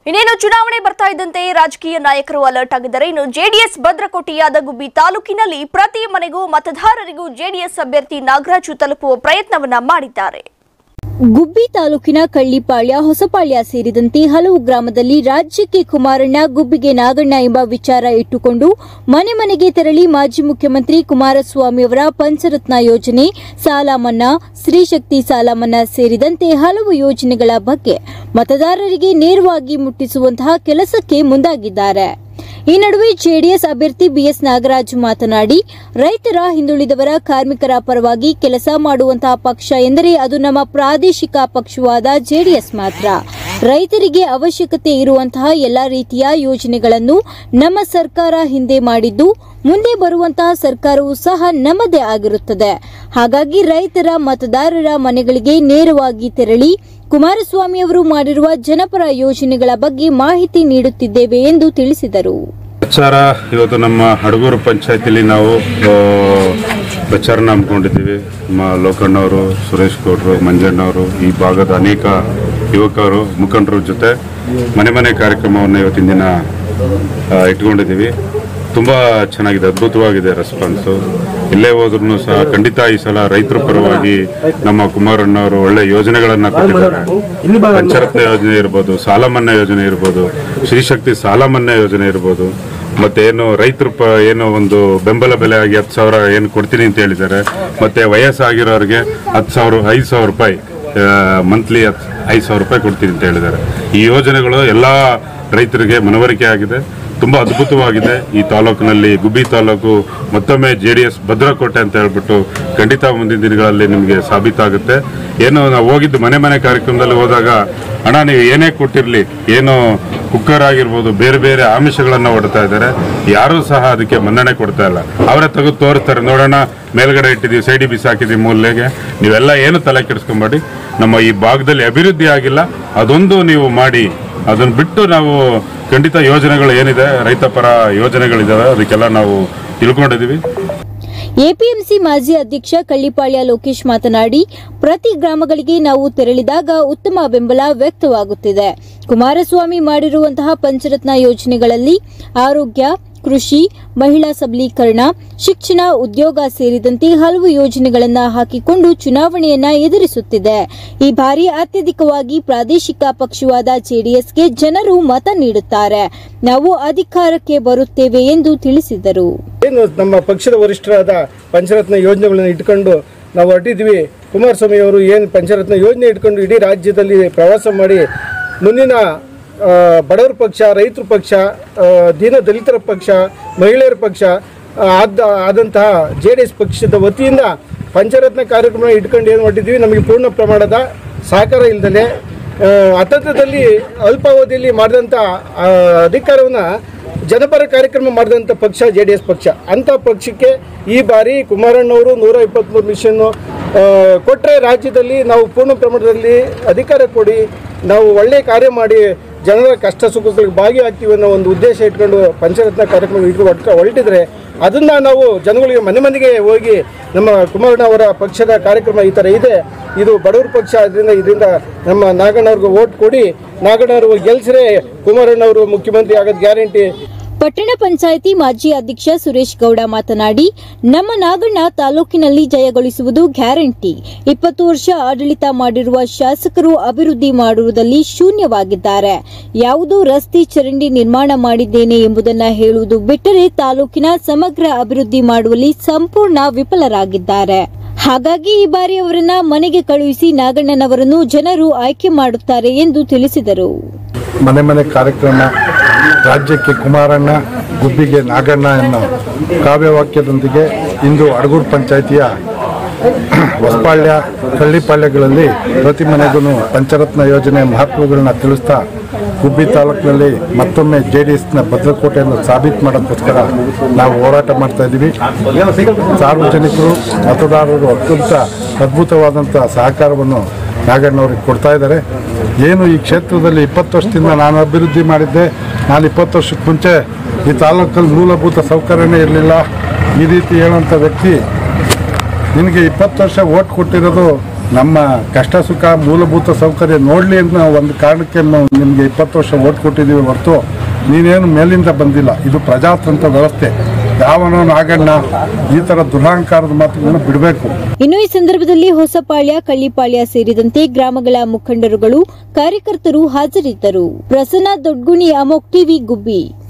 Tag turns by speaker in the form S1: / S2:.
S1: ಇನ್ನೇನು ಚುನಾವಣೆ ಬರ್ತಾ ಇದ್ದಂತೆ ರಾಜಕೀಯ ನಾಯಕರು ಅಲರ್ಟ್ ಆಗಿದ್ದಾರೆ ಇನ್ನು ಜೆಡಿಎಸ್ ಭದ್ರಕೋಟೆಯಾದ ಗುಬ್ಬಿ ತಾಲೂಕಿನಲ್ಲಿ ಪ್ರತಿ ಮನೆಗೂ ಮತದಾರರಿಗೂ ಜೆಡಿಎಸ್ ಅಭ್ಯರ್ಥಿ ನಾಗರಾಜು ತಲುಪುವ ಪ್ರಯತ್ನವನ್ನ ಮಾಡಿದ್ದಾರೆ
S2: ಗುಬ್ಬಿ ತಾಲೂಕಿನ ಕಳ್ಳಿಪಾಳ್ಯ ಹೊಸಪಾಳ್ಯ ಸೇರಿದಂತೆ ಹಲವು ಗ್ರಾಮದಲ್ಲಿ ರಾಜ್ಯಕ್ಕೆ ಕುಮಾರಣ್ಣ ಗುಬ್ಬಿಗೆ ನಾಗಣ್ಣ ಎಂಬ ವಿಚಾರ ಇಟ್ಟುಕೊಂಡು ಮನೆ ಮನೆಗೆ ತೆರಳಿ ಮಾಜಿ ಮುಖ್ಯಮಂತ್ರಿ ಕುಮಾರಸ್ವಾಮಿ ಅವರ ಪಂಚರತ್ನ ಯೋಜನೆ ಸಾಲ ಮನ್ನಾ ಸ್ತ್ರೀಶಕ್ತಿ ಸಾಲ ಮನ್ನಾ ಸೇರಿದಂತೆ ಹಲವು ಯೋಜನೆಗಳ ಬಗ್ಗೆ ಮತದಾರರಿಗೆ ನೇರವಾಗಿ ಮುಟ್ಟಿಸುವಂತಹ ಕೆಲಸಕ್ಕೆ ಮುಂದಾಗಿದ್ದಾರೆ ಈ ನಡುವೆ ಜೆಡಿಎಸ್ ಅಭ್ಯರ್ಥಿ ಬಿಎಸ್ ನಾಗರಾಜ್ ಮಾತನಾಡಿ ರೈತರ ಹಿಂದುಳಿದವರ ಕಾರ್ಮಿಕರ ಪರವಾಗಿ ಕೆಲಸ ಮಾಡುವಂತಹ ಪಕ್ಷ ಎಂದರೆ ಅದು ನಮ್ಮ ಪ್ರಾದೇಶಿಕ ಪಕ್ಷವಾದ ಜೆಡಿಎಸ್ ಮಾತ್ರ ರೈತರಿಗೆ ಅವಶ್ಯಕತೆ ಇರುವಂತಹ ಎಲ್ಲ ರೀತಿಯ ಯೋಜನೆಗಳನ್ನು ನಮ್ಮ ಸರ್ಕಾರ ಹಿಂದೆ ಮಾಡಿದ್ದು ಮುಂದೆ ಬರುವಂತಹ ಸರ್ಕಾರವೂ ಸಹ ನಮ್ಮದೇ ಆಗಿರುತ್ತದೆ ಹಾಗಾಗಿ ರೈತರ ಮತದಾರರ ಮನೆಗಳಿಗೆ ನೇರವಾಗಿ ತೆರಳಿ ಕುಮಾರಸ್ವಾಮಿ ಅವರು ಮಾಡಿರುವ ಜನಪರ ಯೋಜನೆಗಳ ಬಗ್ಗೆ ಮಾಹಿತಿ ನೀಡುತ್ತಿದ್ದೇವೆ ಎಂದು ತಿಳಿಸಿದರು
S3: ಪ್ರಚಾರ ಇವತ್ತು ನಮ್ಮ ಹಡಗೂರು ಪಂಚಾಯತಿಲಿ ನಾವು ಆ, ಪ್ರಚಾರನ ಹಮ್ಮಿಕೊಂಡಿದ್ದೀವಿ ನಮ್ಮ ಲೋಕಣ್ಣವರು ಸುರೇಶ್ ಗೌಡ್ರು ಮಂಜಣ್ಣವರು ಈ ಭಾಗದ ಅನೇಕ ಯುವಕರು ಮುಖಂಡರ ಜೊತೆ ಮನೆ ಮನೆ ಕಾರ್ಯಕ್ರಮವನ್ನು ಇವತ್ತಿನ ದಿನ ಆ, ಇಟ್ಕೊಂಡಿದ್ದೀವಿ ತುಂಬ ಚೆನ್ನಾಗಿದೆ ಅದ್ಭುತವಾಗಿದೆ ರೆಸ್ಪಾನ್ಸು ಎಲ್ಲೇ ಹೋದ್ರೂ ಸಹ ಖಂಡಿತ ಈ ಸಲ ರೈತರ ಪರವಾಗಿ ನಮ್ಮ ಕುಮಾರಣ್ಣವರು ಒಳ್ಳೆ ಯೋಜನೆಗಳನ್ನು ಕೊಟ್ಟಿದ್ದಾರೆ ಪಂಚರತ್ನ ಯೋಜನೆ ಇರ್ಬೋದು ಸಾಲ ಮನ್ನಾ ಯೋಜನೆ ಇರ್ಬೋದು ಶ್ರೀಶಕ್ತಿ ಸಾಲ ಮನ್ನಾ ಯೋಜನೆ ಇರ್ಬೋದು ಮತ್ತೆ ಏನು ರೈತರು ಪ ಏನು ಒಂದು ಬೆಂಬಲ ಬೆಲೆ ಆಗಿ ಹತ್ತು ಸಾವಿರ ಏನು ಕೊಡ್ತೀನಿ ಅಂತ ಹೇಳಿದ್ದಾರೆ ಮತ್ತೆ ವಯಸ್ಸಾಗಿರೋರಿಗೆ ಹತ್ತು ಸಾವಿರ ಐದು ಸಾವಿರ ರೂಪಾಯಿ ಮಂತ್ಲಿ ಐದು ಸಾವಿರ ರೂಪಾಯಿ ಕೊಡ್ತೀನಿ ಅಂತ ಹೇಳಿದ್ದಾರೆ ಈ ಯೋಜನೆಗಳು ಎಲ್ಲ ರೈತರಿಗೆ ಮನವರಿಕೆ ಆಗಿದೆ ತುಂಬಾ ಅದ್ಭುತವಾಗಿದೆ ಈ ತಾಲೂಕಿನಲ್ಲಿ ಗುಬ್ಬಿ ತಾಲೂಕು ಮತ್ತೊಮ್ಮೆ ಜೆ ಡಿ ಎಸ್ ಭದ್ರಕೋಟೆ ಅಂತ ಹೇಳ್ಬಿಟ್ಟು ಖಂಡಿತ ಮುಂದಿನ ದಿನಗಳಲ್ಲಿ ನಿಮಗೆ ಸಾಬೀತಾಗುತ್ತೆ ಏನು ನಾವು ಹೋಗಿದ್ದು ಮನೆ ಮನೆ ಕಾರ್ಯಕ್ರಮದಲ್ಲಿ ಹೋದಾಗ ಹಣ ನೀವು ಏನೇ ಕೊಟ್ಟಿರಲಿ ಏನು ಕುಕ್ಕರ್ ಆಗಿರ್ಬೋದು ಬೇರೆ ಬೇರೆ ಆಮಿಷಗಳನ್ನು ಹೊಡ್ತಾ ಇದ್ದಾರೆ ಯಾರೂ ಸಹ ಅದಕ್ಕೆ ಮನ್ನಣೆ ಕೊಡ್ತಾ ಇಲ್ಲ ಅವರೇ ತೆಗೆದು ತೋರಿಸ್ತಾರೆ ನೋಡೋಣ ಮೇಲ್ಗಡೆ ಇಟ್ಟಿದ್ದೀವಿ ಸೈಡಿ ಬಿಸಾಕಿದ್ದೀವಿ ಮೂಲೆಗೆ ನೀವೆಲ್ಲ ಏನು ತಲೆ ಕೆಡಿಸ್ಕೊಂಬೇಡಿ ನಮ್ಮ ಈ ಭಾಗದಲ್ಲಿ ಅಭಿವೃದ್ಧಿ ಆಗಿಲ್ಲ ಅದೊಂದು ನೀವು ಮಾಡಿ ಅದನ್ನು ಬಿಟ್ಟು ನಾವು ಖಂಡಿತ ಯೋಜನೆಗಳು ಏನಿದೆ ರೈತ ಪರ ಯೋಜನೆಗಳಿದಾವೆ ಅದಕ್ಕೆಲ್ಲ ನಾವು ತಿಳ್ಕೊಂಡಿದ್ದೀವಿ
S2: ಎಪಿಎಂಸಿ ಮಾಜಿ ಅಧ್ಯಕ್ಷ ಕಳ್ಳಿಪಾಳ್ಯ ಲೋಕೇಶ್ ಮಾತನಾಡಿ ಪ್ರತಿ ಗ್ರಾಮಗಳಿಗೆ ನಾವು ತೆರಳಿದಾಗ ಉತ್ತಮ ಬೆಂಬಲ ವ್ಯಕ್ತವಾಗುತ್ತಿದೆ ಕುಮಾರಸ್ವಾಮಿ ಮಾಡಿರುವಂತಹ ಪಂಚರತ್ನ ಯೋಜನೆಗಳಲ್ಲಿ ಆರೋಗ್ಯ ಕೃಷಿ ಮಹಿಳಾ ಸಬಲೀಕರಣ ಶಿಕ್ಷಣ ಉದ್ಯೋಗ ಸೇರಿದಂತೆ ಹಲವು ಯೋಜನೆಗಳನ್ನು ಹಾಕಿಕೊಂಡು ಚುನಾವಣೆಯನ್ನ ಎದುರಿಸುತ್ತಿದೆ ಈ ಬಾರಿ ಅತ್ಯಧಿಕವಾಗಿ ಪ್ರಾದೇಶಿಕ ಪಕ್ಷವಾದ ಜೆಡಿಎಸ್ಗೆ ಜನರು ಮತ ನೀಡುತ್ತಾರೆ ನಾವು ಅಧಿಕಾರಕ್ಕೆ ಬರುತ್ತೇವೆ ಎಂದು ತಿಳಿಸಿದರು
S4: ಏನು ನಮ್ಮ ಪಕ್ಷದ ವರಿಷ್ಠರಾದ ಪಂಚರತ್ನ ಯೋಜನೆಗಳನ್ನು ಇಟ್ಕೊಂಡು ನಾವು ಹೊರಟಿದ್ವಿ ಕುಮಾರಸ್ವಾಮಿ ಅವರು ಏನು ಪಂಚರತ್ನ ಯೋಜನೆ ಇಟ್ಕೊಂಡು ಇಡೀ ರಾಜ್ಯದಲ್ಲಿ ಪ್ರವಾಸ ಮಾಡಿ ಮುಂದಿನ ಆ, ಬಡವರ ಪಕ್ಷ ರೈತರ ಪಕ್ಷ ಆ, ದೀನ ದಲಿತರ ಪಕ್ಷ ಮಹಿಳೆಯರ ಪಕ್ಷ ಆ, ಆದ ಆದಂತಹ ಜೆ ಡಿ ಎಸ್ ಪಕ್ಷದ ವತಿಯಿಂದ ಪಂಚರತ್ನ ಕಾರ್ಯಕ್ರಮ ಇಟ್ಕೊಂಡು ಏನು ಹೊರಟಿದ್ವಿ ನಮಗೆ ಪೂರ್ಣ ಪ್ರಮಾಣದ ಸಹಕಾರ ಇಲ್ಲದೆ ಅತಂತ್ರದಲ್ಲಿ ಅಲ್ಪಾವಧಿಯಲ್ಲಿ ಮಾಡಿದಂಥ ಅಧಿಕಾರವನ್ನು ಜನಪರ ಕಾರ್ಯಕ್ರಮ ಮಾಡಿದಂಥ ಪಕ್ಷ ಜೆ ಡಿ ಎಸ್ ಪಕ್ಷ ಅಂಥ ಪಕ್ಷಕ್ಕೆ ಈ ಬಾರಿ ಕುಮಾರಣ್ಣವರು ನೂರ ಇಪ್ಪತ್ತ್ಮೂರು ಮಿಷನ್ನು ಕೊಟ್ಟರೆ ರಾಜ್ಯದಲ್ಲಿ ನಾವು ಪೂರ್ಣ ಪ್ರಮಾಣದಲ್ಲಿ ಅಧಿಕಾರ ಕೊಡಿ ನಾವು ಒಳ್ಳೆಯ ಕಾರ್ಯ ಮಾಡಿ ಜನರ ಕಷ್ಟ ಸುಖಗಳಿಗೆ ಭಾಗಿಯಾಗ್ತೀವಿ ಅನ್ನೋ ಒಂದು ಉದ್ದೇಶ ಇಟ್ಕೊಂಡು ಪಂಚರತ್ನ ಕಾರ್ಯಕ್ರಮ ಇಟ್ಕೊಂಡು ಹೊಟ್ಕ ಹೊರಟಿದ್ರೆ ಅದನ್ನು ನಾವು ಜನಗಳಿಗೆ ಮನೆ ಮನೆಗೆ ಹೋಗಿ ನಮ್ಮ ಕುಮಾರಣ್ಣ ಅವರ ಪಕ್ಷದ ಕಾರ್ಯಕ್ರಮ ಈ ಥರ ಇದೆ ಇದು ಬಡವರ ಪಕ್ಷ ಅದರಿಂದ ಇದರಿಂದ ನಮ್ಮ ನಾಗಣ್ಣವ್ರಿಗೆ ಓಟ್ ಕೊಡಿ ನಾಗಣ್ಣವ್ರು ಗೆಲ್ಸಿದ್ರೆ ಕುಮಾರಣ್ಣವರು ಮುಖ್ಯಮಂತ್ರಿ ಆಗೋದು ಗ್ಯಾರಂಟಿ
S2: ಪಟ್ಟಣ ಪಂಚಾಯಿತಿ ಮಾಜಿ ಅಧ್ಯಕ್ಷ ಸುರೇಶ್ ಗೌಡ ಮಾತನಾಡಿ ನಮ್ಮ ನಾಗಣ್ಣ ತಾಲೂಕಿನಲ್ಲಿ ಜಯಗೊಳಿಸುವುದು ಗ್ಯಾರಂಟಿ ಇಪ್ಪತ್ತು ವರ್ಷ ಆಡಳಿತ ಮಾಡಿರುವ ಶಾಸಕರು ಅಭಿವೃದ್ಧಿ ಮಾಡುವುದಲ್ಲಿ ಶೂನ್ಯವಾಗಿದ್ದಾರೆ ಯಾವುದೋ ರಸ್ತೆ ಚರಂಡಿ ನಿರ್ಮಾಣ ಮಾಡಿದ್ದೇನೆ ಎಂಬುದನ್ನ ಹೇಳುವುದು ಬಿಟ್ಟರೆ ತಾಲೂಕಿನ ಸಮಗ್ರ ಅಭಿವೃದ್ಧಿ ಮಾಡುವಲ್ಲಿ ಸಂಪೂರ್ಣ ವಿಫಲರಾಗಿದ್ದಾರೆ ಹಾಗಾಗಿ ಈ ಬಾರಿ ಅವರನ್ನ ಮನೆಗೆ ಕಳುಹಿಸಿ ನಾಗಣ್ಣನವರನ್ನು ಜನರು ಆಯ್ಕೆ ಮಾಡುತ್ತಾರೆ ಎಂದು ತಿಳಿಸಿದರು
S5: ಮನೆ ಮನೆ ಕಾರ್ಯಕ್ರಮ ರಾಜ್ಯಕ್ಕೆ ಕುಮಾರಣ್ಣ ಗುಬ್ಬಿಗೆ ನಾಗಣ್ಣ ಎನ್ನೋ ಕಾವ್ಯವಾಕ್ಯದೊಂದಿಗೆ ಇಂದು ಅಡಗೂರು ಪಂಚಾಯಿತಿಯ ಹೊಸಪಾಳ್ಯ ಕಳ್ಳಿಪಾಳ್ಯಗಳಲ್ಲಿ ಪ್ರತಿ ಮನೆಗೂ ಪಂಚರತ್ನ ಯೋಜನೆಯ ಮಹತ್ವಗಳನ್ನ ತಿಳಿಸ್ತಾ ಗುಬ್ಬಿ ತಾಲೂಕಿನಲ್ಲಿ ಮತ್ತೊಮ್ಮೆ ಜೆ ಡಿ ಎಸ್ನ ಭದ್ರಕೋಟೆಯನ್ನು ಸಾಬೀತು ಮಾಡೋಕ್ಕೋಸ್ಕರ ನಾವು ಹೋರಾಟ ಮಾಡ್ತಾ ಇದ್ದೀವಿ ಸಾರ್ವಜನಿಕರು ಮತದಾರರು ಅತ್ಯಂತ ಅದ್ಭುತವಾದಂಥ ಸಹಕಾರವನ್ನು ನಾಗಣ್ಣವ್ರಿಗೆ ಕೊಡ್ತಾ ಇದ್ದಾರೆ ಏನು ಈ ಕ್ಷೇತ್ರದಲ್ಲಿ ಇಪ್ಪತ್ತು ವರ್ಷದಿಂದ ನಾನು ಅಭಿವೃದ್ಧಿ ಮಾಡಿದ್ದೆ ನಾನು ಇಪ್ಪತ್ತು ವರ್ಷಕ್ಕೆ ಮುಂಚೆ ಈ ತಾಲೂಕಲ್ಲಿ ಮೂಲಭೂತ ಸೌಕರ್ಯನೇ ಇರಲಿಲ್ಲ ಈ ರೀತಿ ಹೇಳುವಂಥ ವ್ಯಕ್ತಿ ನಿನಗೆ ಇಪ್ಪತ್ತು ವರ್ಷ ಓಟ್ ಕೊಟ್ಟಿರೋದು ನಮ್ಮ ಕಷ್ಟ ಸುಖ ಮೂಲಭೂತ ಸೌಕರ್ಯ ನೋಡಲಿ ಅಂತ ನಾವು ಒಂದು ಕಾರಣಕ್ಕೆ ನಾವು ನಿಮಗೆ ಇಪ್ಪತ್ತು ವರ್ಷ ಓಟ್ ಕೊಟ್ಟಿದ್ದೀವಿ ಹೊರತು ನೀನೇನು ಮೇಲಿಂದ ಬಂದಿಲ್ಲ ಇದು ಪ್ರಜಾತಂತ್ರ ವ್ಯವಸ್ಥೆ ಯಾವನೋ ನಾಗಣ್ಣ ಈ ಥರ ದುರಹಂಕಾರದ ಮಾತುಗಳನ್ನ ಬಿಡಬೇಕು
S2: ಇನ್ನು ಈ ಸಂದರ್ಭದಲ್ಲಿ ಹೊಸಪಾಳ್ಯ ಕಳ್ಳಿಪಾಳ್ಯ ಸೇರಿದಂತೆ ಗ್ರಾಮಗಳ ಮುಖಂಡರುಗಳು ಕಾರ್ಯಕರ್ತರು ಹಾಜರಿದ್ದರು ಪ್ರಸನ್ನ ದೊಡ್ಗುಣಿ ಅಮೋಕ್ ಟಿವಿ ಗುಬ್ಬಿ